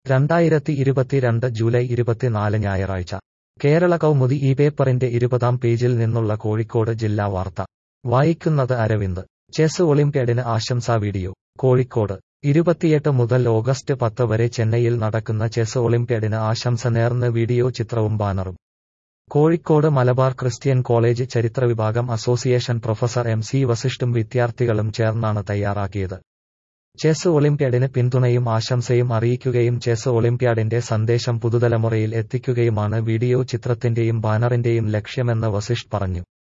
രണ്ടായിരത്തി ഇരുപത്തിരണ്ട് ജൂലൈ ഇരുപത്തിനാല് ഞായറാഴ്ച കേരള കൗമുദി ഈ പേപ്പറിന്റെ ഇരുപതാം പേജിൽ നിന്നുള്ള കോഴിക്കോട് ജില്ലാ വാർത്ത വായിക്കുന്നത് അരവിന്ദ് ചെസ് ഒളിമ്പ്യാഡിന് ആശംസാ വീഡിയോ കോഴിക്കോട് ഇരുപത്തിയെട്ട് മുതൽ ഓഗസ്റ്റ് പത്ത് വരെ ചെന്നൈയിൽ നടക്കുന്ന ചെസ് ഒളിമ്പ്യാഡിന് ആശംസ നേർന്ന് വീഡിയോ ചിത്രവും ബാനറും കോഴിക്കോട് മലബാർ ക്രിസ്ത്യൻ കോളേജ് ചരിത്ര വിഭാഗം അസോസിയേഷൻ പ്രൊഫസർ എം സി വസിഷ്ഠും വിദ്യാർത്ഥികളും ചേർന്നാണ് തയ്യാറാക്കിയത് ചെസ് ഒളിമ്പ്യാഡിന് പിന്തുണയും ആശംസയും അറിയിക്കുകയും ചെസ് ഒളിമ്പ്യാഡിന്റെ സന്ദേശം പുതുതലമുറയിൽ എത്തിക്കുകയുമാണ് വീഡിയോ ചിത്രത്തിന്റെയും ബാനറിന്റെയും ലക്ഷ്യമെന്ന് വസിഷ്ഠ് പറഞ്ഞു